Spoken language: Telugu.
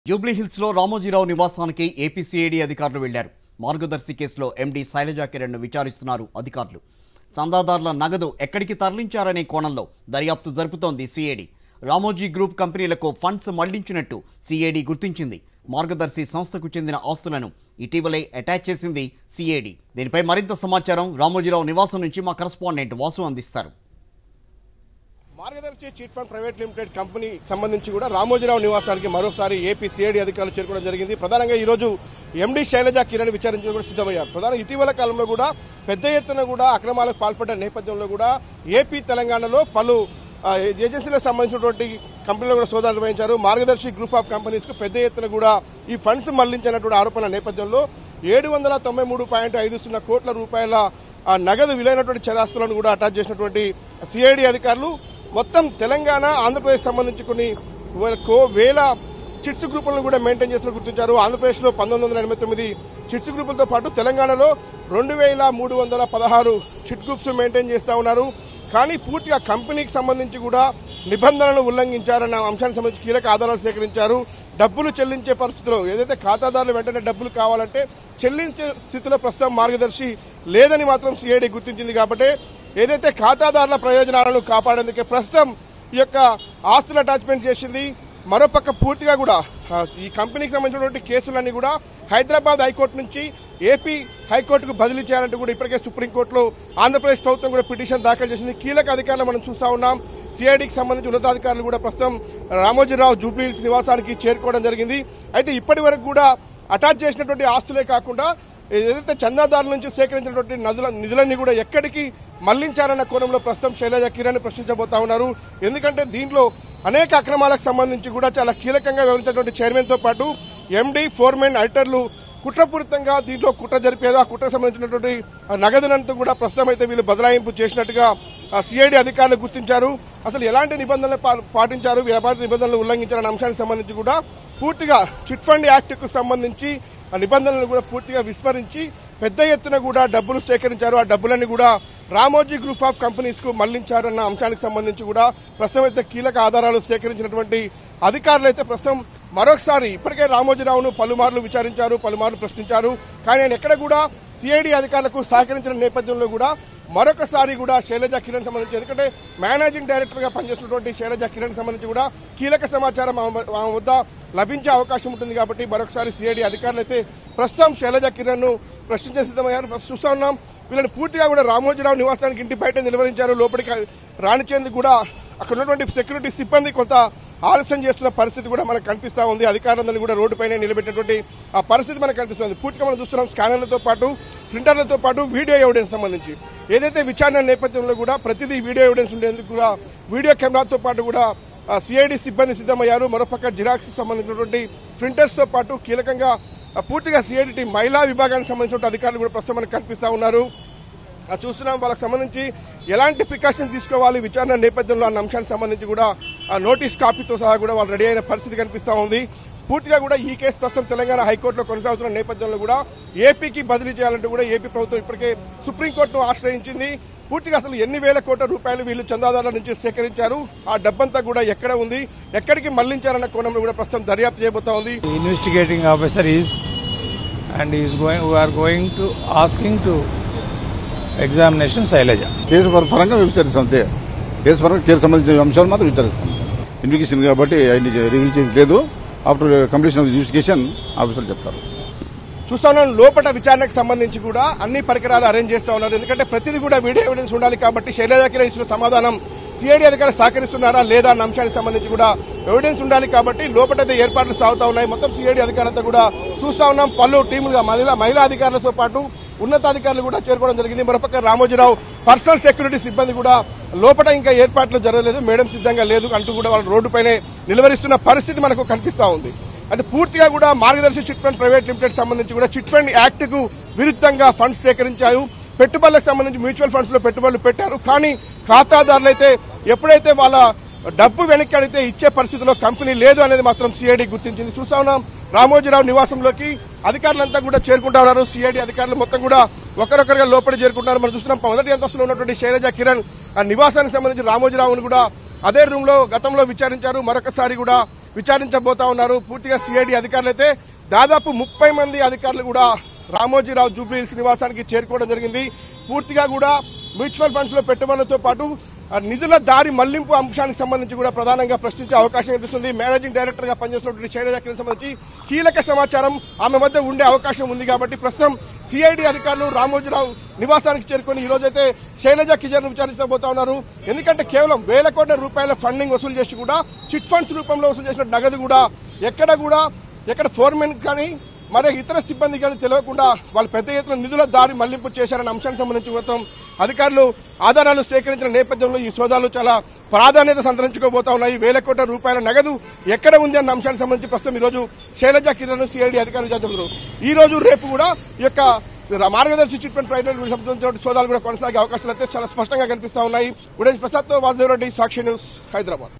జూబ్లీహిల్స్ లో రామోజీరావు నివాసానికి ఏపీసీఐడి అధికారులు వెళ్లారు మార్గదర్శి కేసులో ఎండీ శైలజా కిరణ్ విచారిస్తున్నారు అధికారులు చందాదారుల నగదు ఎక్కడికి తరలించారనే కోణంలో దర్యాప్తు జరుపుతోంది సిఐడి రామోజీ గ్రూప్ కంపెనీలకు ఫండ్స్ మళ్లించినట్టు సిఐడి గుర్తించింది మార్గదర్శి సంస్థకు చెందిన ఆస్తులను ఇటీవలే అటాచ్ చేసింది సిఐడి దీనిపై మరింత సమాచారం రామోజీరావు నివాసం నుంచి మా కరస్పాండెంట్ వాసు అందిస్తారు మార్గదర్శి chit fund private limited company సంబంధించి కూడా రామోజీరావు నివాసానికి మరోసారి ఏపీ సిఐడి అధికారులు చేరుకోవడం జరిగింది ప్రధానంగా ఈ రోజు ఎండీ శైలజ కిరణ్ విచారించడం కూడా సిద్ధమయ్యారు ప్రధాన ఇటీవల కాలంలో కూడా పెద్ద ఎత్తున కూడా అక్రమాలకు పాల్పడ్డ నేపథ్యంలో కూడా ఏపీ తెలంగాణలో పలు ఆ, ఏజెన్సీలకు సంబంధించినటువంటి కంపెనీలు కూడా సోదాలు నిర్వహించారు మార్గదర్శి గ్రూప్ ఆఫ్ కంపెనీస్ కు పెద్ద ఎత్తున కూడా ఈ ఫండ్స్ మళ్లించినటువంటి ఆరోపణ నేపథ్యంలో ఏడు వందల తొంభై మూడు పాయింట్ ఐదు సున్నా కోట్ల రూపాయల ఆ, నగదు విలువైనటువంటి చరాస్తులను కూడా అటాచ్ చేసినటువంటి సిఐడి అధికారులు మొత్తం తెలంగాణ ఆంధ్రప్రదేశ్ సంబంధించి కొన్ని వే- కో- వేల చిట్స్ గ్రూపులను కూడా మెయింటైన్ చేసిన గుర్తించారు ఆంధ్రప్రదేశ్లో పంతొమ్మిది వందల ఎనభై తొమ్మిది చిట్స్ గ్రూపులతో పాటు తెలంగాణలో రెండు వేల మూడు వందల పదహారు చిట్ గ్రూప్స్ మెయింటైన్ చేస్తా ఉన్నారు కానీ పూర్తిగా కంపెనీకి సంబంధించి కూడా నిబంధనలను ఉల్లంఘించారన్న అంశానికి సంబంధించి కీలక ఆధారాలు సేకరించారు డబ్బులు చెల్లించే పరిస్థితిలో ఏదైతే ఖాతాదారులు వెంటనే డబ్బులు కావాలంటే చెల్లించే స్థితిలో ప్రస్తుతం మార్గదర్శి లేదని మాత్రం సిఐడి గుర్తించింది కాబట్టి ఏదైతే ఖాతాదారుల ప్రయోజనాలను కాపాడేందుకే ప్రస్తుతం ఈ యొక్క ఆస్తులు అటాచ్మెంట్ చేసింది మరోపక్క పూర్తిగా కూడా ఆ, ఈ కంపెనీకి సంబంధించినటువంటి కేసులన్నీ కూడా హైదరాబాద్ హైకోర్టు నుంచి ఏపీ హైకోర్టుకు బదిలీ చేయాలంటూ కూడా ఇప్పటికే సుప్రీంకోర్టులో ఆంధ్రప్రదేశ్ ప్రభుత్వం కూడా పిటిషన్ దాఖలు చేసింది కీలక అధికారులు మనం చూస్తా ఉన్నాం సిఐడికి సంబంధించి ఉన్నతాధికారులు కూడా ప్రస్తుతం రామోజీరావు జూబ్లీహిల్స్ నివాసానికి చేరుకోవడం జరిగింది అయితే ఇప్పటి వరకు కూడా అటాచ్ చేసినటువంటి ఆస్తులే కాకుండా ఏదైతే చందాదారుల నుంచి సేకరించినటువంటి నదుల నిధులన్నీ కూడా ఎక్కడికి మళ్లించారన్న కోణంలో ప్రస్తుతం శైలజ కిరణ్ ప్రశ్నించబోతా ఉన్నారు ఎందుకంటే దీంట్లో అనేక అక్రమాలకు సంబంధించి కూడా చాలా కీలకంగా వివరించినటువంటి చైర్మన్ తో పాటు ఎండీ ఫోర్మెన్ అల్టర్లు కుట్రపూరితంగా దీంట్లో కుట్ర జరిపారు ఆ కుట్రకు సంబంధించినటువంటి ఆ నగదునంతా కూడా ప్రస్తుతం అయితే వీళ్ళు బదలాయింపు చేసినట్టుగా సిఐడి అధికారులు గుర్తించారు అసలు ఎలాంటి నిబంధనలు పా- పాటించారు వ్యాపార నిబంధనలు ఉల్లంఘించారన్న అంశానికి సంబంధించి కూడా పూర్తిగా చిట్ ఫండ్ యాక్ట్ కు సంబంధించి ఆ నిబంధనలను కూడా పూర్తిగా విస్మరించి పెద్ద ఎత్తున కూడా డబ్బులు సేకరించారు ఆ డబ్బులన్నీ కూడా రామోజీ గ్రూప్ ఆఫ్ కంపెనీస్ కు మళ్లించారన్న అంశానికి సంబంధించి కూడా ప్రస్తుతం అయితే కీలక ఆధారాలు సేకరించినటువంటి అధికారులు అయితే ప్రస్తుతం మరొకసారి ఇప్పటికే రామోజీరావును పలుమార్లు విచారించారు పలుమార్లు ప్రశ్నించారు కానీ ఆయన ఎక్కడ కూడా సిఐడి అధికారులకు సహకరించిన నేపథ్యంలో కూడా మరొకసారి కూడా శైలజ కిరణ్ సంబంధించి ఎందుకంటే మేనేజింగ్ డైరెక్టర్ గా పనిచేస్తున్నటువంటి శైలజ కిరణ్ సంబంధించి కూడా కీలక సమాచారం ఆమె ఆమె వద్ద లభించే అవకాశం ఉంటుంది కాబట్టి మరొకసారి సిఐడి అధికారులు అయితే ప్రస్తుతం శైలజ కిరణ్ ను ప్రశ్నించే సిద్ధమయ్యారు ప్రస్తుతం చూస్తా ఉన్నాం వీళ్ళని పూర్తిగా కూడా రామోజీరావు నివాసానికి ఇంటి బయట నిలువరించారు లోపలికి రానిచ్చేందుకు కూడా అక్కడ ఉన్నటువంటి సెక్యూరిటీ సిబ్బంది కొంత ఆలస్యం చేస్తున్న పరిస్థితి కూడా మనకు కనిపిస్తా ఉంది అధికారులందరినీ కూడా రోడ్డుపైనే నిలబెట్టినటువంటి ఆ పరిస్థితి మనకు కనిపిస్తుంది పూర్తిగా మనం చూస్తున్నాం స్కానర్లతో పాటు ప్రింటర్లతో పాటు వీడియో ఎవిడెన్స్ సంబంధించి ఏదైతే విచారణ నేపథ్యంలో కూడా ప్రతిదీ వీడియో ఎవిడెన్స్ ఉండేందుకు కూడా వీడియో కెమెరాతో పాటు కూడా సిఐడి సిబ్బంది సిద్ధమయ్యారు మరోపక్క జిరాక్స్ సంబంధించినటువంటి ప్రింటర్స్ తో పాటు కీలకంగా ఆ, పూర్తిగా సిఐడి టీం మహిళా విభాగానికి సంబంధించిన అధికారులు కూడా ప్రస్తుతం మనకు కనిపిస్తా ఉన్నారు ఆ చూస్తున్నాం వాళ్ళకి సంబంధించి ఎలాంటి ప్రికాషన్ తీసుకోవాలి విచారణ నేపథ్యంలో అన్న అంశానికి సంబంధించి కూడా ఆ నోటీస్ కాపీతో సహా కూడా వాళ్ళు రెడీ అయిన పరిస్థితి కనిపిస్తా ఉంది పూర్తిగా కూడా ఈ కేసు ప్రస్తుతం తెలంగాణ హైకోర్టులో కొనసాగుతున్న నేపథ్యంలో కూడా ఏపీకి బదిలీ చేయాలంటూ కూడా ఏపీ ప్రభుత్వం ఇప్పటికే సుప్రీంకోర్టును ఆశ్రయించింది పూర్తిగా అసలు ఎన్ని వేల కోట్ల రూపాయలు వీళ్ళు చందాదారుల నుంచి సేకరించారు ఆ డబ్బంతా కూడా ఎక్కడ ఉంది ఎక్కడికి మళ్లించారన్న కోణంలో కూడా ప్రస్తుతం దర్యాప్తు చేయబోతా ఉంది The investigating officer is and he is going we are going to asking to examination Sailaja. Case పర- పరంగా విచారిస్తాం అంతే కేసు పరంగా కేసు సంబంధించిన అంశాలు మాత్రం విచారిస్తాం ఇన్వెస్టిగేషన్ కాబట్టి ఆయన రివీల్ చేసి లేదు ఆఫ్టర్ కంప్లీషన్ ఆఫ్ ఇన్వెస్టిగేషన్ ఆఫీసర్లు చెప్తారు చూస్తా ఉన్నాం లోపల విచారణకు సంబంధించి కూడా అన్ని పరికరాలు అరేంజ్ చేస్తా ఉన్నారు ఎందుకంటే ప్రతిదీ కూడా వీడియో ఎవిడెన్స్ ఉండాలి కాబట్టి శైలజా కిరణ్ ఇచ్చిన సమాధానం సిఐడి అధికారులు సహకరిస్తున్నారా లేదా అన్న అంశానికి సంబంధించి కూడా ఎవిడెన్స్ ఉండాలి కాబట్టి లోపలైతే ఏర్పాట్లు సాగుతా ఉన్నాయి మొత్తం సిఐడి అధికారులంతా కూడా చూస్తా ఉన్నాం పలు టీములుగా మహిళా మహిళా అధికారులతో పాటు ఉన్నతాధికారులు కూడా చేరుకోవడం జరిగింది మరొక రామోజీరావు పర్సనల్ సెక్యూరిటీ సిబ్బంది కూడా లోపల ఇంకా ఏర్పాట్లు జరగలేదు మేడం సిద్ధంగా లేదు అంటూ కూడా వాళ్ళు రోడ్డుపైనే నిలవరిస్తున్న పరిస్థితి మనకు కనిపిస్తా ఉంది అయితే పూర్తిగా కూడా మార్గదర్శి చిట్ ఫండ్ ప్రైవేట్ లిమిటెడ్ సంబంధించి కూడా చిట్ ఫండ్ యాక్ట్ కు విరుద్ధంగా ఫండ్స్ సేకరించారు పెట్టుబడులకు సంబంధించి మ్యూచువల్ ఫండ్స్ లో పెట్టుబడులు పెట్టారు కానీ ఖాతాదారులు అయితే ఎప్పుడైతే వాళ్ళ డబ్బు వెనక్కి అడిగితే ఇచ్చే పరిస్థితిలో కంపెనీ లేదు అనేది మాత్రం సిఐడి గుర్తించింది చూస్తా ఉన్నాం రామోజీరావు నివాసంలోకి అధికారులంతా కూడా చేరుకుంటా ఉన్నారు సిఐడి అధికారులు మొత్తం కూడా ఒకరొకరుగా లోపలి చేరుకుంటున్నారు మనం చూస్తున్నాం మొదటి అంతస్తులో ఉన్నటువంటి శైలజ కిరణ్ ఆ నివాసానికి సంబంధించి రామోజీరావును కూడా అదే రూమ్ లో గతంలో విచారించారు మరొకసారి కూడా విచారించబోతా ఉన్నారు పూర్తిగా సిఐడి అధికారులు అయితే దాదాపు ముప్పై మంది అధికారులు కూడా రామోజీరావు జూబ్లీ నివాసానికి చేరుకోవడం జరిగింది పూర్తిగా కూడా మ్యూచువల్ ఫండ్స్ లో పెట్టుబడులతో పాటు ఆ నిధుల దారి మళ్లింపు అంశానికి సంబంధించి కూడా ప్రధానంగా ప్రశ్నించే అవకాశం కనిపిస్తుంది మేనేజింగ్ డైరెక్టర్ గా పనిచేస్తున్నటువంటి శైలజ కిరణ్ సంబంధించి కీలక సమాచారం ఆమె వద్ద ఉండే అవకాశం ఉంది కాబట్టి ప్రస్తుతం సిఐడి అధికారులు రామోజీరావు నివాసానికి చేరుకొని ఈ రోజైతే శైలజ కిజర్ విచారించబోతా ఉన్నారు ఎందుకంటే కేవలం వేల కోట్ల రూపాయల ఫండింగ్ వసూలు చేసి కూడా చిట్ ఫండ్స్ రూపంలో వసూలు చేసిన నగదు కూడా ఎక్కడ కూడా ఎక్కడ ఫోర్మెన్ కానీ మరి ఇతర సిబ్బంది కానీ తెలియకుండా వాళ్ళు పెద్ద ఎత్తున నిధుల దారి మళ్లింపు చేశారన్న అంశానికి సంబంధించి మొత్తం అధికారులు ఆధారాలు సేకరించిన నేపథ్యంలో ఈ సోదాలు చాలా ప్రాధాన్యత సంతరించుకోబోతా ఉన్నాయి వేల కోట్ల రూపాయల నగదు ఎక్కడ ఉంది అన్న అంశానికి సంబంధించి ప్రస్తుతం ఈ రోజు శైలజ కిరణ్ సిఐడి అధికారులు చేస్తున్నారు ఈ రోజు రేపు కూడా ఈ యొక్క మార్గదర్శి చిట్ ఫండ్ ఫ్రైడల్ సంబంధించిన సోదాలు కూడా కొనసాగే అవకాశాలు అయితే చాలా స్పష్టంగా కనిపిస్తా ఉన్నాయి ఉడేష్ ప్రసాద్ తో వాసుదేవ్ రెడ్డి సాక్షి న్యూస్ హైదరాబాద్